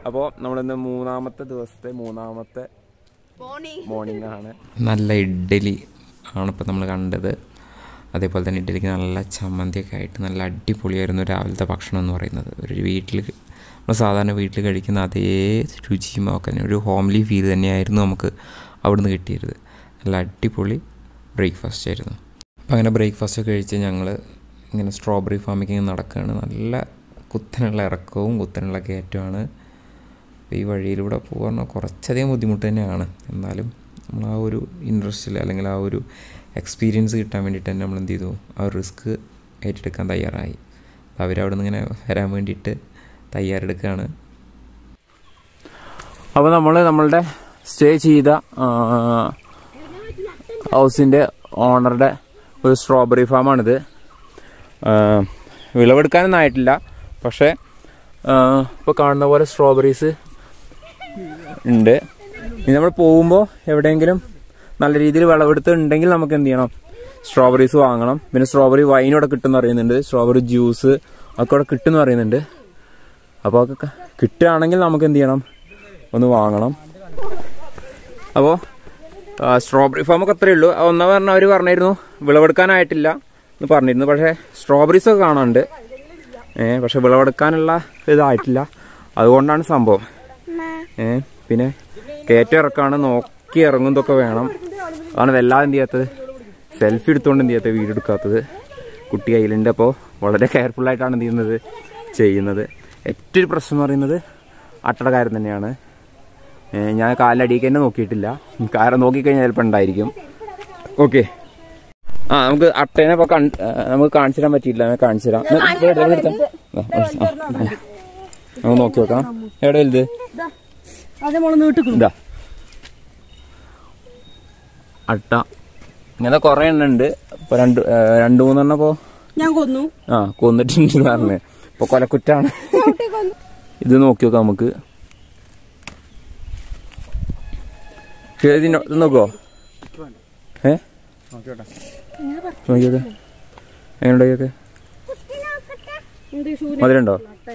അപ്പോൾ നമ്മളിന്ന് മൂന്നാമത്തെ ദിവസത്തെ മൂന്നാമത്തെ മോർണിംഗ് മോർണിംഗ് ആണ് നല്ല ഇഡ്ഡലി ആണ് ഇപ്പോൾ നമ്മൾ കണ്ടത് അതേപോലെ തന്നെ ഇഡ്ഡലിക്ക് നല്ല ചമ്മന്തിയൊക്കെ ആയിട്ട് നല്ല അടിപൊളിയായിരുന്നു രാവിലത്തെ ഭക്ഷണം എന്ന് പറയുന്നത് ഒരു വീട്ടിൽ നമ്മൾ സാധാരണ വീട്ടിൽ കഴിക്കുന്ന അതേ രുചിയും ഒക്കെ തന്നെ ഒരു ഹോംലി ഫീൽ തന്നെയായിരുന്നു നമുക്ക് അവിടുന്ന് കിട്ടിയത് നല്ല അടിപൊളി ബ്രേക്ക്ഫാസ്റ്റ് ആയിരുന്നു അപ്പോൾ അങ്ങനെ ബ്രേക്ക്ഫാസ്റ്റ് കഴിച്ച് ഞങ്ങൾ ഇങ്ങനെ സ്ട്രോബെറി ഫാമിങ് നടക്കുകയാണ് നല്ല കുത്തനുള്ള ഇറക്കവും കുത്തനുള്ള കയറ്റമാണ് അപ്പോൾ ഈ വഴിയിലൂടെ പോകാൻ കുറച്ചധികം ബുദ്ധിമുട്ട് തന്നെയാണ് എന്നാലും നമ്മൾ ആ ഒരു ഇൻട്രസ്റ്റിൽ അല്ലെങ്കിൽ ആ ഒരു എക്സ്പീരിയൻസ് കിട്ടാൻ വേണ്ടിയിട്ട് തന്നെ നമ്മൾ എന്ത് ചെയ്തു ആ ഒരു റിസ്ക് ഏറ്റെടുക്കാൻ തയ്യാറായി അപ്പോൾ അവരവിടെ നിന്ന് ഇങ്ങനെ വരാൻ വേണ്ടിയിട്ട് തയ്യാറെടുക്കുകയാണ് അപ്പോൾ നമ്മൾ നമ്മളുടെ സ്റ്റേ ചെയ്ത ഹൗസിൻ്റെ ഓണറുടെ ഒരു സ്ട്രോബെറി ഫാമാണിത് ആ, വിളവെടുക്കാനൊന്നും ആയിട്ടില്ല പക്ഷേ ഇപ്പോൾ കാണുന്ന പോലെ സ്ട്രോബെറീസ് ഉണ്ട് ഇനി നമ്മൾ പോകുമ്പോൾ എവിടെയെങ്കിലും നല്ല രീതിയിൽ വിളവെടുത്ത് ഉണ്ടെങ്കിൽ നമുക്ക് എന്ത് ചെയ്യണം സ്ട്രോബെറീസ് വാങ്ങണം പിന്നെ സ്ട്രോബെറി വൈനും ഇവിടെ കിട്ടുമെന്ന് അറിയുന്നുണ്ട് സ്ട്രോബെറി ജ്യൂസ് ഒക്കെ ഇവിടെ കിട്ടുമെന്ന് അറിയുന്നുണ്ട് അപ്പോൾ അതൊക്കെ കിട്ടുകയാണെങ്കിൽ നമുക്ക് എന്ത് ചെയ്യണം ഒന്ന് വാങ്ങണം അപ്പോൾ സ്ട്രോബെറി ഫാമൊക്കെ അത്രയേ ഉള്ളൂ ഒന്നാ പറഞ്ഞ അവർ പറഞ്ഞിരുന്നു വിളവെടുക്കാനായിട്ടില്ല എന്ന് പറഞ്ഞിരുന്നു പക്ഷേ സ്ട്രോബെറീസ് ഒക്കെ കാണാനുണ്ട് ഏ പക്ഷെ വിളവെടുക്കാനുള്ള ഇതായിട്ടില്ല അതുകൊണ്ടാണ് സംഭവം ഏ പിന്നെ കയറ്റം ഇറക്കാണ് നോക്കി ഇറങ്ങുന്നതൊക്കെ വേണം അതാണ് വല്ലാതെ എന്ത് ചെയ്യാത്തത് സെൽഫി എടുത്തുകൊണ്ട് എന്ത് ചെയ്യാത്തത് വീഡിയോ എടുക്കാത്തത് കുട്ടി കയ്യിലുണ്ട് അപ്പോൾ വളരെ കെയർഫുള്ളായിട്ടാണ് എന്ത് ചെയ്യുന്നത് ചെയ്യുന്നത് ഏറ്റവും ഒരു പ്രശ്നം എന്ന് പറയുന്നത് അട്ടയുടെ കാര്യം തന്നെയാണ് ഏ, ഞാൻ കാലിലടിക്ക് തന്നെ നോക്കിയിട്ടില്ല കാരണം നോക്കിക്കഴിഞ്ഞാൽ ചിലപ്പോൾ ഉണ്ടായിരിക്കും ഓക്കെ ആ നമുക്ക് അട്ടേനെ ഇപ്പോൾ കൺ- ആ, നമുക്ക് കാണിച്ചു തരാൻ പറ്റിയില്ല ഞാൻ കാണിച്ചു തരാം ദേ, ദേ, ദേ, ഇവിടെ എടുത്തോ. ദാ, ആ, ആ. നമുക്ക് നോക്കി നോക്കാം എവിടെ വലുത് അതെ മോള് നീട്ടിക്കും ഇതാ അട്ട ഇങ്ങനെ കുറെ എണ്ണം ഉണ്ട് ഇപ്പൊ രണ്ട് ഏ, രണ്ട് മൂന്നെണ്ണം ഇപ്പോ ഞാൻ കൊന്നു ആ കൊന്നിട്ടുണ്ട് എന്ന് പറഞ്ഞ് ഇപ്പൊ കൊലക്കുറ്റാണ് ഇത് നോക്കി നോക്കാം നമുക്ക് പക്ഷേ ഇതിന് ഇത് നോക്കോ ഏ നോക്കിയോക്കെ എങ്ങനെയുണ്ടൊക്കെ എന്ത് ഷൂന് മധുരണ്ടോ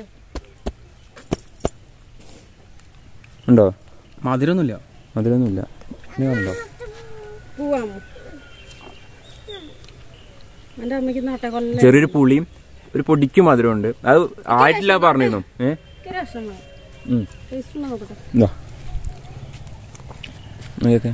ഉണ്ടോ മധുരമൊന്നുമില്ല മധുരമൊന്നുമില്ല ഇനി കണ്ടോ പോവാമോ എന്റെ അമ്മയ്ക്ക് നാട്ടെ കൊല്ല ചെറിയൊരു പുളിയും ഒരു പൊടിക്കും മധുരമുണ്ട് അത് ആയിട്ടില്ല പറഞ്ഞിരുന്നു ഏ രസമാണ് ഉം. ടേസ്റ്റ് ഉണ്ടോ നോക്കട്ടെ ഇതാ നോക്കിയൊക്കെ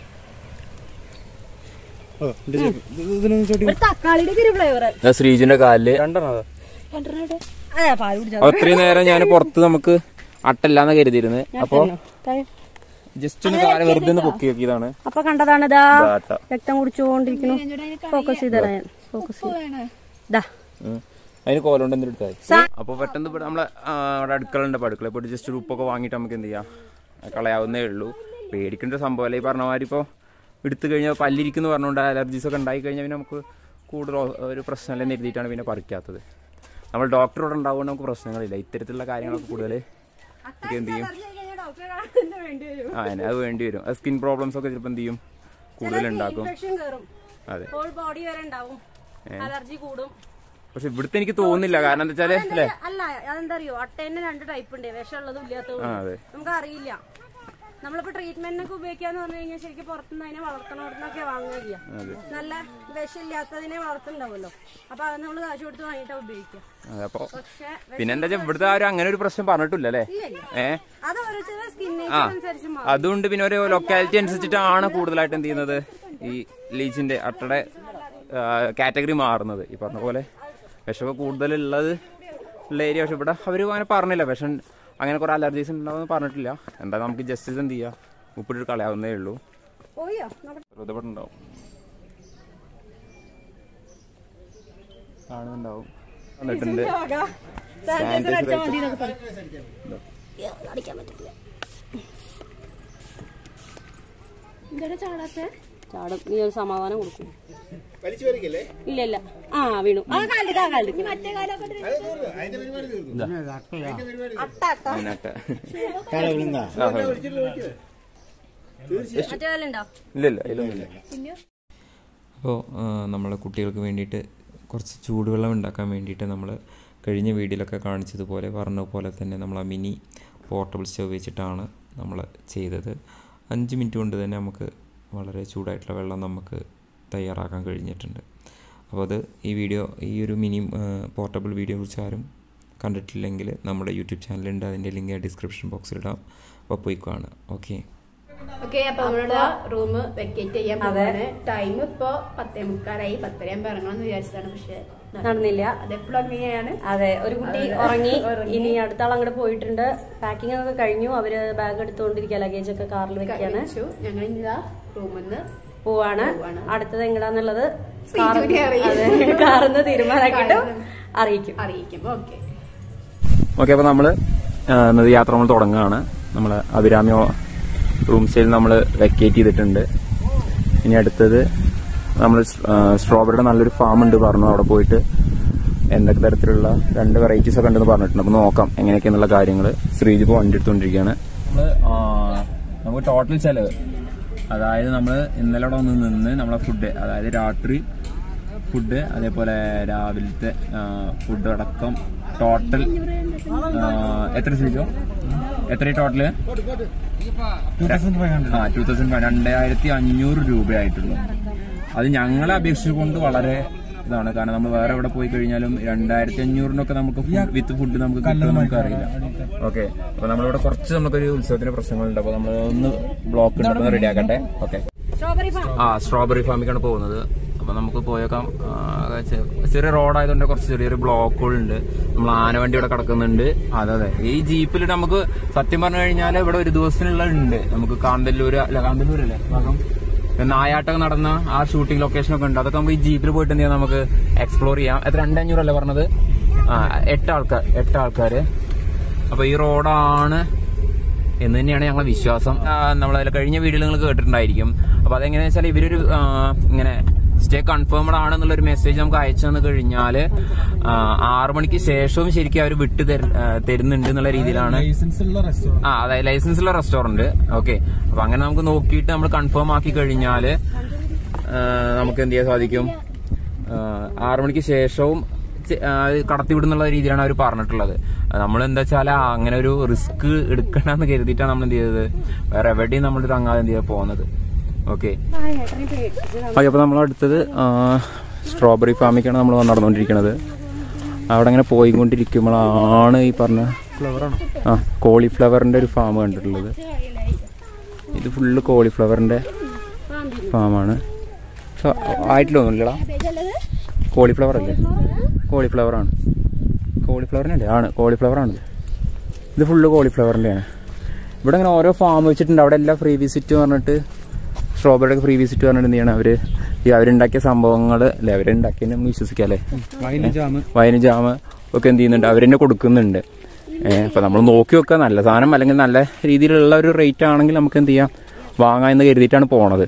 ഒരു തക്കാളിയുടെ ഒരു ഫ്ലേവർ ഇതാ ശ്രീജിന്റെ കാലില് അതെ പാല് കുടിച്ചാ അത്രയും നേരം ഞാൻ പുറത്ത് നമുക്ക് അട്ടല്ലാന്ന് കരുതിയിരുന്നത് അപ്പൊ ജസ്റ്റ് ഒന്ന് കാല് വെറുതെ ഒന്ന് പൊക്കി നോക്കിയതാണ് അപ്പൊ കണ്ടതാണ് ഇതാ ഇതാ അട്ട രക്തം കുടിച്ചുകൊണ്ടിരിക്കുന്നു ഫോക്കസ് ചെയ്തരാ ഞാൻ ഫോക്കസ് ഇതാ ഉം. അതിന് കോലുകൊണ്ട് എന്തെങ്കിലും എടുത്താൽ അപ്പൊ പെട്ടെന്ന് ഇവിടെ നമ്മളെ ആ, അവിടെ അടുക്കള ഉണ്ട് അപ്പൊ അടുക്കള പോയിട്ട് ജസ്റ്റ് ഒരു ഉപ്പൊക്കെ വാങ്ങിയിട്ട് നമുക്ക് എന്ത് ചെയ്യാം കളയാവുന്നേ ഉള്ളൂ പേടിക്കേണ്ട സംഭവമല്ല ഈ പറഞ്ഞ മാതിരി ഇപ്പോൾ എടുത്തു കഴിഞ്ഞാൽ പല്ലിരിക്കുന്നു പറഞ്ഞുകൊണ്ട് അലർജീസ് ഒക്കെ ഉണ്ടായി കഴിഞ്ഞാൽ പിന്നെ നമുക്ക് കൂടുതൽ ഒരു പ്രശ്നമല്ലെന്ന് എഴുതിയിട്ടാണ് പിന്നെ പറിക്കാത്തത് നമ്മൾ ഡോക്ടറോട് ഉണ്ടാവുകൊണ്ട് നമുക്ക് പ്രശ്നങ്ങളില്ല ഇത്തരത്തിലുള്ള കാര്യങ്ങളൊക്കെ കൂടുതൽ നമുക്ക് എന്ത് ചെയ്യും ആ അതിന് അത് വേണ്ടി വരും അത് സ്കിൻ പ്രോബ്ലംസ് ഒക്കെ ചിലപ്പോൾ എന്ത് ചെയ്യും കൂടുതൽ ഉണ്ടാക്കും ഇൻഫെക്ഷൻ കയറും അതെ ഹോൾ ബോഡി വരെ ഉണ്ടാവും അലർജി കൂടും പക്ഷെ ഇവിടുത്തെ എനിക്ക് തോന്നുന്നില്ല കാരണം എന്താ വെച്ചാല് അല്ലേ അല്ല അതെന്താ അറിയോ അട്ടേന്റെ രണ്ട് ടൈപ്പ് ഉണ്ട് വിഷമുള്ളതും ഇല്ലാത്തതും ആ അതെ നമുക്ക് അറിയില്ല നമ്മളിപ്പോ ട്രീറ്റ്മെന്റിനൊക്കെ ഉപയോഗിക്കാന്ന് പറഞ്ഞു കഴിഞ്ഞാൽ ശരിക്കും പുറത്തുനിന്ന് അതിനെ വളർത്തണോടത്തൊക്കെ വാങ്ങുക ചെയ്യാം നല്ല വിഷമില്ലാത്തതിനെ വളർത്തുണ്ടാവുമല്ലോ അപ്പൊ അത് നമ്മൾ കാശ് കൊടുത്ത് വാങ്ങിയിട്ടാ ഉപയോഗിക്കുക അതെ അപ്പൊ പക്ഷെ പിന്നെ എന്താ വെച്ചാൽ ഇവിടുത്തെ ആ ഒരു അങ്ങനെ ഒരു പ്രശ്നം പറഞ്ഞിട്ടില്ല അല്ലേ ഏ അത് ഓരോരുത്തരുടെ സ്കിൻ ആ അനുസരിച്ച് മാറും അതുകൊണ്ട് പിന്നെ ഒരു ലൊക്കാലിറ്റി അനുസരിച്ചിട്ടാണ് കൂടുതലായിട്ട് എന്ത് ചെയ്യുന്നത് ഈ ലീച്ചിന്റെ അട്ടയുടെ കാറ്റഗറി മാറുന്നത് ഈ പറഞ്ഞ പോലെ വിഷമൊക്കെ കൂടുതലുള്ളത് ഉള്ള ഏരിയ പക്ഷെ ഇവിടെ അവർ അങ്ങനെ പറഞ്ഞില്ല വിഷം അങ്ങനെ കുറെ അലർജീസ് ഉണ്ടാവുമെന്ന് പറഞ്ഞിട്ടില്ല എന്താ നമുക്ക് ജസ്റ്റ് എന്ത് ചെയ്യാം ഉപ്പിട്ട് കളയാവുന്നേ ഉള്ളൂ പോയോ നോക്കട്ടെ. വെറുതെ ഉണ്ടാവും കാണുന്നുണ്ടാവും വന്നിട്ടുണ്ട് Sanitizer അടിച്ചാൽ മതി എന്നൊക്കെ പറയും. യ്യോ, അടിക്കാൻ പറ്റില്ല എന്താണ് ചാടാത്തെ ചാടും നീ ഒരു സമാധാനം കൊടുക്കും ഇല്ല ഇല്ല ആ വീണു ആ കാലിക്ക് ആ കാലിക്ക് മറ്റേ അട്ട അട്ട അതിനകത്ത് മറ്റേ കാലുണ്ടോ ഇല്ല ഇല്ല അതിലൊന്നുമില്ല അപ്പോൾ നമ്മളെ കുട്ടികൾക്ക് വേണ്ടിയിട്ട് കുറച്ച് ചൂടുവെള്ളം ഉണ്ടാക്കാൻ വേണ്ടിയിട്ട് നമ്മൾ കഴിഞ്ഞ വീഡിയോയിലൊക്കെ കാണിച്ചതുപോലെ പറഞ്ഞ പോലെ തന്നെ നമ്മൾ ആ മിനി പോർട്ടബിൾ സ്റ്റവ് വെച്ചിട്ടാണ് നമ്മൾ ചെയ്തത് അഞ്ച് മിനിറ്റ് കൊണ്ട് തന്നെ നമുക്ക് വളരെ ചൂടായിട്ടുള്ള വെള്ളം നമുക്ക് തയ്യാറാക്കാൻ കഴിഞ്ഞിട്ടുണ്ട് അപ്പോൾ അത് ഈ വീഡിയോ ഈ ഒരു മിനി പോർട്ടബിൾ വീഡിയോ കുറിച്ച് ആരും കണ്ടിട്ടില്ലെങ്കിൽ നമ്മുടെ യൂട്യൂബ് ചാനലുണ്ട് അതിൻ്റെ ലിങ്ക് ഡിസ്ക്രിപ്ഷൻ ബോക്സിലിടാം അപ്പോൾ പോയിക്കുവാണ് ഓക്കെ ഓക്കെ അപ്പൊ നമ്മളുടെ റൂം വെക്കേറ്റ് ചെയ്യാൻ പോവാണ് ടൈം ഇപ്പൊ പത്തേ മുക്കാലായി പത്തര ആകുമ്പോ ഇറങ്ങണമെന്ന് വിചാരിച്ചതാണ് പക്ഷെ നടന്നില്ല അതെപ്പോഴും അങ്ങനെയാണ് അതെ ഒരു കുട്ടി ഉറങ്ങി ഇനി അടുത്ത ആൾ അങ്ങോട്ട് പോയിട്ടുണ്ട് പാക്കിംഗ് ഒക്കെ കഴിഞ്ഞു അവര് ബാഗ് എടുത്തുകൊണ്ടിരിക്കുക ലഗേജ് ഒക്കെ കാറിൽ വെക്കാണ് ഞങ്ങൾ ഇതാ റൂമിൽ നിന്ന് പോവാണ് അടുത്തത് എങ്ങടാന്നുള്ളത് ശ്രീജുവിനെ അറിയിക്കും. കാറിന്ന് തീരുമാനമാക്കിയിട്ട് അറിയിക്കും അറിയിക്കും ഓക്കെ ഓക്കെ അപ്പോൾ നമ്മൾ ഇന്നത്തെ യാത്ര നമ്മൾ തുടങ്ങുകയാണ് നമ്മൾ അഭിരാമി റൂം സ്റ്റൈൽ നമ്മൾ വെക്കേറ്റ് ചെയ്തിട്ടുണ്ട് ഇനി അടുത്തത് നമ്മൾ സ്ട്രോബെറിയുടെ നല്ലൊരു ഫാം ഉണ്ട് പറഞ്ഞു അവിടെ പോയിട്ട് എന്തൊക്കെ തരത്തിലുള്ള രണ്ട് വെറൈറ്റീസ് ഒക്കെ ഉണ്ടെന്ന് പറഞ്ഞിട്ടുണ്ട് അപ്പോൾ നോക്കാം എങ്ങനെയൊക്കെയാണെന്നുള്ള കാര്യങ്ങൾ ശ്രീജ് ഇപ്പോൾ വണ്ടി എടുത്തുകൊണ്ടിരിക്കുകയാണ് നമുക്ക് ടോട്ടൽ ചെലവ് അതായത് നമ്മൾ ഇന്നലെ അവിടെ വന്ന് നിന്ന് നമ്മളെ ഫുഡ് അതായത് രാത്രി ഫുഡ് അതേപോലെ രാവിലത്തെ ഫുഡ് അടക്കം ടോട്ടൽ എത്ര ചോദിച്ചോ എത്ര ടോട്ടല് ആ ടൂ തൗസൻഡ് രണ്ടായിരത്തി അഞ്ഞൂറ് രൂപയായിട്ടുള്ളൂ അത് ഞങ്ങളെ അപേക്ഷിച്ചുകൊണ്ട് വളരെ ഇതാണ് കാരണം നമ്മൾ വേറെ എവിടെ പോയി കഴിഞ്ഞാലും രണ്ടായിരത്തി അഞ്ഞൂറിനൊക്കെ നമുക്ക് വിത്ത് ഫുഡ് നമുക്ക് കിട്ടുമെന്ന് നമുക്ക് അറിയില്ല ഓക്കെ അപ്പൊ നമ്മളിവിടെ കുറച്ച് നമുക്കൊരു ഉത്സവത്തിന്റെ പ്രശ്നങ്ങളുണ്ട് അപ്പൊ നമ്മൾ ഒന്ന് ബ്ലോക്ക് ഉണ്ട് അപ്പൊ റെഡി ആക്കട്ടെ ഓക്കെ സ്ട്രോബെറി ഫാം ആ സ്ട്രോബെറി ഫാമിലേക്കാണ് പോകുന്നത് അപ്പൊ നമുക്ക് പോയേക്കാം ആ, ചെ- ചെറിയ റോഡായതുകൊണ്ട് കുറച്ച് ചെറിയൊരു ബ്ലോക്കുകളുണ്ട് നമ്മൾ ആനവണ്ടി ഇവിടെ കിടക്കുന്നുണ്ട് അതെ അതെ ഈ ജീപ്പിൽ നമുക്ക് സത്യം പറഞ്ഞു കഴിഞ്ഞാൽ ഇവിടെ ഒരു ദിവസത്തിനുള്ള ഉണ്ട് നമുക്ക് കാന്തല്ലൂര് അല്ല കാന്തല്ലൂരല്ലേ ഭാഗം നായാട്ടം നടന്ന ആ ഷൂട്ടിംഗ് ലൊക്കേഷൻ ഒക്കെ ഉണ്ട് അതൊക്കെ നമുക്ക് ഈ ജീപ്പിൽ പോയിട്ട് എന്ത് ചെയ്യാം നമുക്ക് എക്സ്പ്ലോർ ചെയ്യാം എത്ര രണ്ടഞ്ഞൂറല്ലേ പറഞ്ഞത് ആ എട്ട് ആൾക്കാർ എട്ട് ആൾക്കാര് അപ്പൊ ഈ റോഡാണ് എന്ന് തന്നെയാണ് ഞങ്ങളെ വിശ്വാസം നമ്മൾ അതിൽ കഴിഞ്ഞ വീഡിയോയിൽ നിങ്ങൾ കേട്ടിട്ടുണ്ടായിരിക്കും അപ്പൊ അതെങ്ങനെയാ വെച്ചാൽ ഇവരൊരു ആ, ഇങ്ങനെ സ്റ്റേ കൺഫേംഡ് ആണെന്നുള്ള ഒരു മെസ്സേജ് നമുക്ക് അയച്ചു തന്നു കഴിഞ്ഞാൽ ആറു മണിക്ക് ശേഷവും ശരിക്കും അവർ വിട്ട് തര- ആ, തരുന്നുണ്ട് എന്നുള്ള രീതിയിലാണ് ആ അതായത് ലൈസൻസ് ഉള്ള റെസ്റ്റോറന്റ് ഓക്കെ അപ്പൊ അങ്ങനെ നമുക്ക് നോക്കിയിട്ട് നമ്മൾ കൺഫേം ആക്കി കഴിഞ്ഞാൽ നമുക്ക് എന്ത് ചെയ്യാൻ സാധിക്കും ആറു മണിക്ക് ശേഷവും ചെ- ആ, കടത്തിവിടുന്നുള്ള രീതിയിലാണ് അവർ പറഞ്ഞിട്ടുള്ളത് നമ്മൾ എന്താ വെച്ചാൽ അങ്ങനെ ഒരു റിസ്ക് എടുക്കണമെന്ന് കരുതിയിട്ടാണ് നമ്മൾ എന്ത് ചെയ്തത് വേറെ എവിടെയും നമ്മൾ തങ്ങാതെ എന്ത് ചെയ്താൽ പോകുന്നത് ഓക്കെ ഓക്കെ അപ്പൊ നമ്മൾ അടുത്തത് സ്ട്രോബെറി ഫാമിലേക്കാണ് നമ്മൾ നടന്നുകൊണ്ടിരിക്കുന്നത് അവിടെ അങ്ങനെ പോയിക്കൊണ്ടിരിക്കുമ്പോഴാണ് ഈ പറഞ്ഞ ആ കോളിഫ്ലവറിന്റെ ഒരു ഫാം കണ്ടിട്ടുള്ളത് ഇത് ഫുള്ള് കോളിഫ്ലവറിന്റെ ഫാമാണ് പക്ഷെ ആയിട്ടില്ല ഒന്നുമില്ലടാ കോളിഫ്ലവർ അല്ലേ കോളിഫ്ലവർ ആണ് കോളിഫ്ലവറിനല്ലേ ആണ് കോളിഫ്ലവർ ആണ് ഇത് ഫുള്ള് കോളിഫ്ലവറിൻ്റെയാണ് ഇവിടെ അങ്ങനെ ഓരോ ഫാം വെച്ചിട്ടുണ്ട് അവിടെ എല്ലാം ഫ്രീ വിസിറ്റ് പറഞ്ഞിട്ട് സ്ട്രോബെറിയുടെ ഫ്രീ വിസിറ്റ് പറഞ്ഞിട്ട് എന്ത് ചെയ്യണം അവര് ഈ അവരുണ്ടാക്കിയ സംഭവങ്ങൾ അല്ലെ അവരുണ്ടാക്കിയ നമ്മൾ വിശ്വസിക്കാം അല്ലേ വൈന് ജാമ് ഒക്കെ എന്ത് ചെയ്യുന്നുണ്ട് അവരെന്നെ കൊടുക്കുന്നുണ്ട് ഏഹ് അപ്പൊ നമ്മൾ നോക്കി വെക്കുക നല്ല സാധനം അല്ലെങ്കിൽ നല്ല രീതിയിലുള്ള ഒരു റേറ്റ് ആണെങ്കിൽ നമുക്ക് എന്ത് ചെയ്യാം വാങ്ങാം എന്ന് കരുതിയിട്ടാണ് പോണത്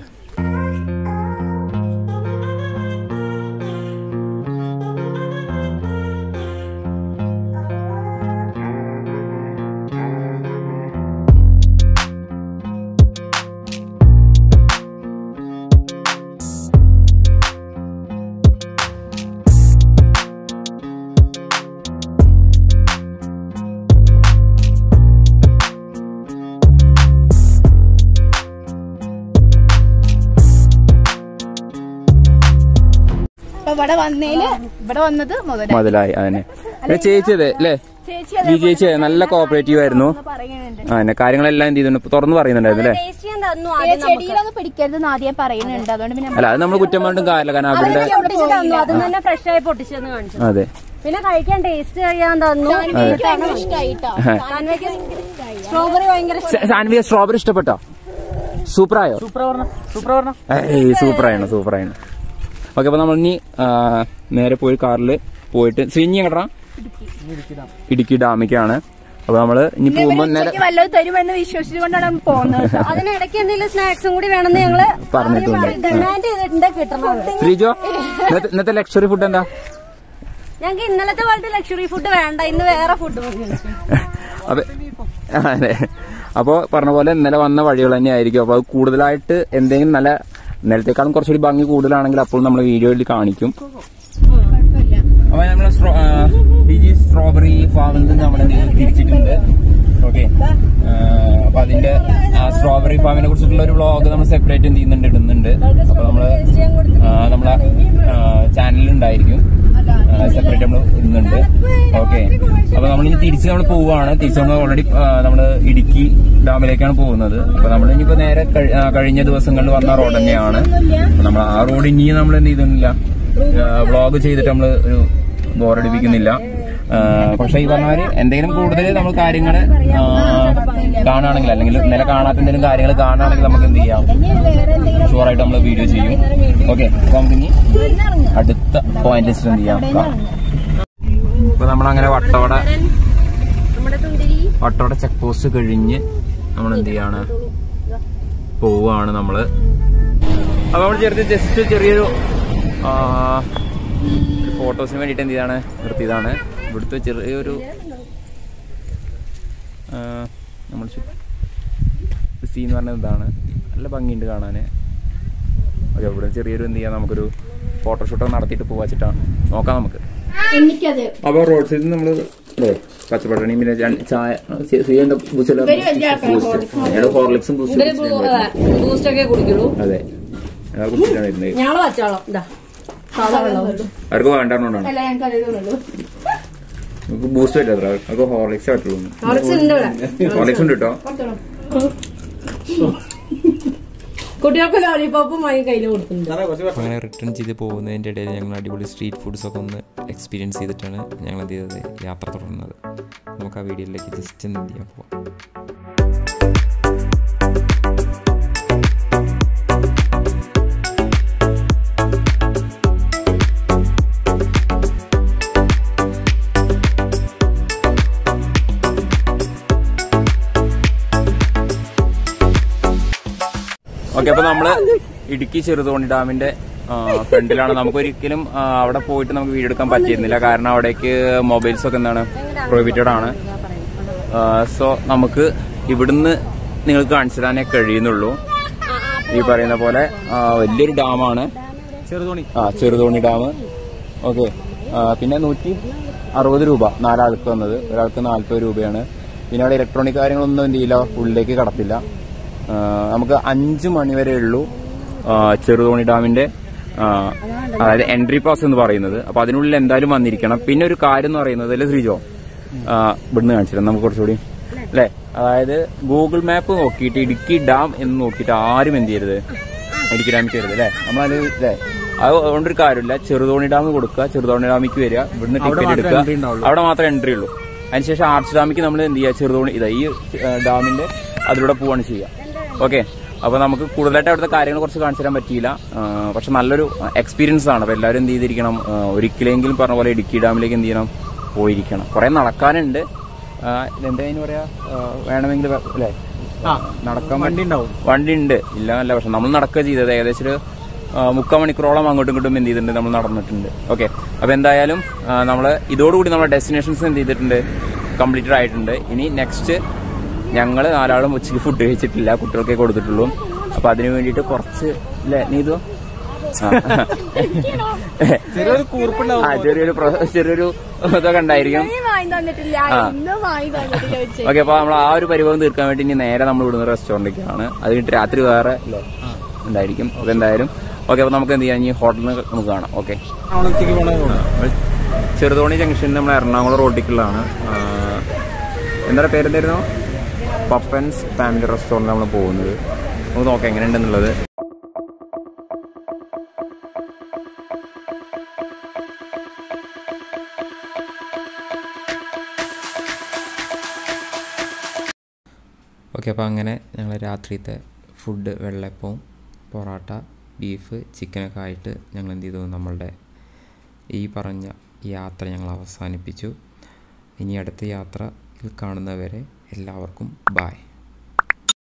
അപ്പൊ ഇവിടെ വന്നേല് ഇവിടെ വന്നത് മുതല മുതലായി അതന്നെ പിന്നെ ചേച്ചി അതെ അല്ലേ ചേച്ചി ഈ ചേച്ചി നല്ല കോപ്പറേറ്റീവ് ആയിരുന്നു പറയുന്നുണ്ട് ആ എന്നെ കാര്യങ്ങളെല്ലാം എന്ത് ചെയ്തു തുറന്നു പറയുന്നുണ്ടായിരുന്നു അല്ലേ ടേസ്റ്റ് ചെയ്യാൻ തന്നു ഏ, ചെടിയിലൊന്നും പിടിക്കരുത് ആദ്യം പറയുന്നുണ്ട് അതുകൊണ്ട് പിന്നെ അല്ല അത് നമ്മൾ കുറ്റം പറഞ്ഞിട്ടും കാര്യമില്ല കാരണം അവരുടെ പൊട്ടിച്ച് തന്നു അത് തന്നെ ഫ്രഷ് ആയി പൊട്ടിച്ചെന്ന് കാണിച്ചു അതെ പിന്നെ കഴിക്കാൻ ടേസ്റ്റ് ചെയ്യാൻ തന്നു എനിക്ക് ഭയങ്കര ഇഷ്ടമായിട്ടോ സ്ട്രോബെറി ഭയങ്കര സ- സാൻവിയ സ്ട്രോബെറി ഇഷ്ടപ്പെട്ടോ സൂപ്പറായോ ഏയ് സൂപ്പറായാണ് സൂപ്പറായാണ് ഓക്കെ അപ്പൊ നമ്മൾ ഇനി ആ, നേരെ പോയി കാറിൽ പോയിട്ട് സിഞ്ഞി എങ്ങടാ ഇടുക്കി ഡാമിക്കാണ് അപ്പൊ നമ്മള് ഇനി പോകുമ്പോ നേരെ ഉച്ചയ്ക്ക് വല്ലതും തരുമെന്ന് വിശ്വസിച്ചുകൊണ്ടാണ് പോകുന്നത് കേട്ടോ. അതിനിടയ്ക്ക് എന്തെങ്കിലും സ്നാക്സും കൂടി വേണമെന്ന് ഞങ്ങള് പറഞ്ഞിട്ടുണ്ട് ഡിമാൻഡ് ചെയ്തിട്ടുണ്ട് കിട്ടണത് ശ്രീജോ ഇന്നത്തെ ഇന്നത്തെ ലക്ഷറി ഫുഡ് എന്താ ഞങ്ങൾക്ക് ഇന്നലത്തെ പോലത്തെ ലക്ഷറി ഫുഡ് വേണ്ട ഇന്ന് വേറെ ഫുഡ് മതി അതെ അതെ അപ്പോ പറഞ്ഞ പോലെ ഇന്നലെ വന്ന വഴികൾ തന്നെ ആയിരിക്കും അപ്പൊ അത് കൂടുതലായിട്ട് എന്തെങ്കിലും നല്ല ഇന്നലത്തേക്കാളും കുറച്ചുകൂടി ഭംഗി കൂടുതലാണെങ്കിൽ അപ്പോൾ നമ്മൾ വീഡിയോയിൽ കാണിക്കും അപ്പൊ നമ്മളെ സ്ട്രോബെറി ഫാമിൽ നിന്ന് നമ്മൾ തിരിച്ചിട്ടുണ്ട് ഓക്കെ അപ്പൊ അതിന്റെ സ്ട്രോബെറി ഫാമിനെ കുറിച്ചിട്ടുള്ള ഒരു വ്ളോഗ് നമ്മൾ സെപ്പറേറ്റ് എന്ത് ചെയ്യുന്നുണ്ട് ഇടുന്നുണ്ട് അപ്പൊ നമ്മള് ആ, നമ്മളെ ചാനലിൽ ഉണ്ടായിരിക്കും സെപ്പറേറ്റ് നമ്മൾ ഇടുന്നുണ്ട് ഓക്കെ അപ്പൊ നമ്മൾ ഇനി തിരിച്ച് നമ്മൾ പോവുകയാണ് തിരിച്ച് നമ്മൾ ഓൾറെഡി നമ്മൾ ഇടുക്കി ഡാമിലേക്കാണ് പോകുന്നത് അപ്പൊ നമ്മൾ ഇനിയിപ്പോ നേരെ കഴി- ആ, കഴിഞ്ഞ ദിവസങ്ങളിൽ വന്ന റോഡ് തന്നെയാണ് നമ്മൾ ആ റോഡ് ഇനി നമ്മൾ എന്ത് ചെയ്തില്ല വ്ളോഗ് ചെയ്തിട്ട് നമ്മൾ ഒരു ബോറടിപ്പിക്കുന്നില്ല ആ, പക്ഷെ ഈ പറഞ്ഞമാതിരി എന്തെങ്കിലും കൂടുതൽ നമ്മൾ കാര്യങ്ങൾ കാണുകയാണെങ്കിൽ അല്ലെങ്കിൽ ഇന്നലെ കാണാത്ത എന്തെങ്കിലും കാര്യങ്ങൾ കാണുകയാണെങ്കിൽ നമുക്ക് എന്ത് ചെയ്യാം ഷുവറായിട്ട് നമ്മൾ വീഡിയോ ചെയ്യും ഓക്കെ അപ്പൊ നമുക്ക് ഇനി അടുത്ത പോയിന്റ് ലിസ്റ്റ് എന്ത് ചെയ്യാം കാണാം. ഇപ്പൊ നമ്മളങ്ങനെ വട്ടവട നമ്മുടെ തുണ്ടിരി വട്ടവട ചെക്ക് പോസ്റ്റ് കഴിഞ്ഞ് നമ്മൾ എന്ത് ചെയ്യാണ് പോവാണ് നമ്മള് അപ്പൊ നമ്മൾ ചെറുത് ജസ്റ്റ് ചെറിയൊരു ഫോട്ടോസിന് വേണ്ടിയിട്ട് എന്ത് ചെയ്താണ് നിർത്തിയതാണ് ഇവിടുത്തെ ചെറിയൊരു ആ, നമ്മൾ സീ എന്ന് പറഞ്ഞത് ഇതാണ് നല്ല ഭംഗിയുണ്ട് കാണാൻ ഓക്കെ ഇവിടെ ചെറിയൊരു എന്ത് ചെയ്യാം നമുക്കൊരു ഫോട്ടോഷൂട്ടൊക്കെ നടത്തിയിട്ട് പോവാച്ചിട്ടാണ് നോക്കാം നമുക്ക് എനിക്കത് അപ്പൊ റോഡ് സൈഡിൽ നമ്മള് അല്ലേ പച്ചപ്പട്ടണി പിന്നെ രണ്ട് ചായ സി- സി എന്താ ബൂസ്റ്റ് ഇവര് വലിയ ആൾക്കാരാ, ഞങ്ങളുടെ ഹോർലിക്സും ബൂസ്റ്റും ബൂസ്റ്റ് ഒക്കെ കുടിക്കുള്ളൂ അതെ അതൊക്കെ കുടിച്ചിട്ടാണ് വരുന്നത് ഞങ്ങള് വച്ചോളാം ഇതാ സാധാ വെള്ളം അവർക്ക് വേണ്ടാണ്ടോണ്ടാണ് അല്ല ഞങ്ങൾക്ക് അറിയുന്നുള്ളൂ നമുക്ക് ബൂസ്റ്റ് പറ്റാത്ര അവർക്ക് ഹോർലിക്സ് പറ്റുള്ളൂ ഹോർലിക്സ് ഉണ്ട് ഇവിടെ ഹോർലിക്സ് ഉണ്ട് കേട്ടോ കുട്ടികൾക്ക് ലോലിപോപ്പും വാങ്ങി കയ്യിൽ കൊടുക്കുന്നുണ്ട് അപ്പോൾ അങ്ങനെ റിട്ടേൺ ചെയ്ത് പോകുന്നതിൻ്റെ ഇടയിൽ ഞങ്ങൾ അടിപൊളി സ്ട്രീറ്റ് ഫുഡ്സൊക്കെ ഒന്ന് എക്സ്പീരിയൻസ് ചെയ്തിട്ടാണ് ഞങ്ങൾ എന്ത് ചെയ്തത് യാത്ര തുടർന്നത് നമുക്ക് ആ വീഡിയോയിലേക്ക് ജസ്റ്റ് ഒന്ന് എന്ത് ചെയ്യാൻ പോവാം ഓക്കെ അപ്പൊ നമ്മള് ഇടുക്കി ചെറുതോണി ഡാമിന്റെ ഫ്രണ്ടിലാണ് നമുക്ക് ഒരിക്കലും ആ, അവിടെ പോയിട്ട് നമുക്ക് വീഡിയോ എടുക്കാൻ പറ്റിയിരുന്നില്ല കാരണം അവിടേക്ക് മൊബൈൽസ് ഒക്കെ എന്താണ് പ്രൊഹിബിറ്റഡ് ആണ് സോ നമുക്ക് ഇവിടുന്ന് നിങ്ങൾക്ക് കാണിച്ചു തരാനേ കഴിയുന്നുള്ളൂ ഈ പറയുന്ന പോലെ ആ, വലിയൊരു ഡാമാണ് ചെറുതോണി ആ ചെറുതോണി ഡാം ഓക്കെ പിന്നെ നൂറ്റി അറുപത് രൂപ നാലാൾക്ക് വന്നത് ഒരാൾക്ക് നാൽപ്പത് രൂപയാണ് പിന്നെ അവിടെ ഇലക്ട്രോണിക് കാര്യങ്ങളൊന്നും എന്ത് ചെയ്യില്ല ഉള്ളിലേക്ക് കടത്തില്ല ആ, നമുക്ക് അഞ്ച് മണി വരെ ഉള്ളൂ ആ, ചെറുതോണി ഡാമിന്റെ ആ, അതായത് എൻട്രി പാസ് എന്ന് പറയുന്നത് അപ്പൊ അതിനുള്ളിൽ എന്തായാലും വന്നിരിക്കണം പിന്നെ ഒരു കാര്യം എന്ന് പറയുന്നത് അല്ലേ ശ്രീജോ ആ, ഇവിടുന്ന് കാണിച്ചിരാം നമുക്ക് കുറച്ചുകൂടി അല്ലെ അതായത് ഗൂഗിൾ മാപ്പ് നോക്കിയിട്ട് ഇടുക്കി ഡാം എന്ന് നോക്കിയിട്ട് ആരും എന്ത് ചെയ്യരുത് ഇടുക്കി ഡാമിൽ കയറരുത് അല്ലെ നമ്മളത് അല്ലേ അത് അതുകൊണ്ടൊരു കാര്യമില്ല ചെറുതോണി ഡാം കൊടുക്കുക ചെറുതോണി ഡാമിക്ക് വരിക ഇവിടുന്ന് ടിക്കറ്റ് എടുക്കുക അവിടെ മാത്രമേ എൻട്രി ഉള്ളൂ അതിനുശേഷം ആർച്ച് ഡാമിക്ക് നമ്മൾ എന്ത് ചെയ്യുക ചെറുതോണി ഇതാ ഈ ഏ, ഡാമിന്റെ അതിലൂടെ പോവാണ് ചെയ്യുക ഓക്കെ അപ്പൊ നമുക്ക് കൂടുതലായിട്ട് അവിടുത്തെ കാര്യങ്ങൾ കുറച്ച് കാണിച്ചു തരാൻ പറ്റിയില്ല ആ, പക്ഷെ നല്ലൊരു എക്സ്പീരിയൻസ് ആണ് അപ്പൊ എല്ലാവരും എന്ത് ചെയ്തിരിക്കണം ആ, ഒരിക്കലെങ്കിലും പറഞ്ഞ പോലെ ഇടുക്കി ഡാമിലേക്ക് എന്ത് ചെയ്യണം പോയിരിക്കണം കുറെ നടക്കാനുണ്ട് ആ, ഇതെന്താ അതിന് പറയാ ആ, വേണമെങ്കിൽ വെ- അല്ലേ നടക്കാൻ വണ്ടി ഉണ്ടാവും വണ്ടി ഉണ്ട് ഇല്ല അല്ല പക്ഷെ നമ്മൾ നടക്കുക ചെയ്തത് ഏകദേശം ഒരു ആ, മുക്കാൽ മണിക്കൂറോളം അങ്ങോട്ടും ഇങ്ങോട്ടും എന്ത് ചെയ്തിട്ടുണ്ട് നമ്മൾ നടന്നിട്ടുണ്ട് ഓക്കെ അപ്പൊ എന്തായാലും നമ്മൾ ഇതോടുകൂടി നമ്മുടെ ഡെസ്റ്റിനേഷൻസ് എന്ത് ചെയ്തിട്ടുണ്ട് കംപ്ലീറ്റഡ് ആയിട്ടുണ്ട് ഇനി നെക്സ്റ്റ് ഞങ്ങൾ നാലാളും ഉച്ചയ്ക്ക് ഫുഡ് കഴിച്ചിട്ടില്ല കുട്ടികൾക്കേ കൊടുത്തിട്ടുള്ളൂ അപ്പൊ അതിനു വേണ്ടിയിട്ട് കുറച്ച് അല്ലേ നീ ഇതോ ചെറിയൊരു കൂർപ്പുണ്ടാവും ആ ചെറിയൊരു പ്ര- ചെറിയൊരു ഇതൊക്കെ ഉണ്ടായിരിക്കും വാങ്ങി തന്നിട്ടില്ല ആ. ഇന്നും വാങ്ങി തന്നിട്ടില്ല വെച്ച് ഓക്കെ അപ്പൊ നമ്മൾ ആ ഒരു പരിഭവം തീർക്കാൻ വേണ്ടി ഇനി നേരെ നമ്മൾ ഇവിടുന്ന് റെസ്റ്റോറന്റിലേക്കാണ് അത് കഴിഞ്ഞിട്ട് രാത്രി വേറെ അല്ലേ ഉണ്ടായിരിക്കും അപ്പൊ എന്തായാലും ഓക്കെ അപ്പൊ നമുക്ക് എന്ത് ചെയ്യാം ഇനി ഹോട്ടലിൽ നമുക്ക് കാണാം ഓക്കെ ചെറുതോണി ജംഗ്ഷൻ നമ്മൾ എറണാകുളം റോഡിക്കുള്ളതാണ് എന്താ പേരെന്തായിരുന്നു പപ്പൻസ് ഫാമിലി റെസ്റ്റോറൻറ്റ് നമ്മൾ പോകുന്നത് നമുക്ക് നോക്കാം എങ്ങനെയുണ്ടെന്നുള്ളത് ഓക്കെ അപ്പോൾ അങ്ങനെ ഞങ്ങൾ രാത്രിയത്തെ ഫുഡ് വെള്ളയപ്പവും പൊറോട്ട ബീഫ് ചിക്കനൊക്കെ ആയിട്ട് ഞങ്ങൾ എന്ത് ചെയ്തു നമ്മളുടെ ഈ പറഞ്ഞ യാത്ര ഞങ്ങൾ അവസാനിപ്പിച്ചു ഇനി അടുത്ത യാത്രയിൽ കാണുന്നവരെ എല്ലാവർക്കും ബായ്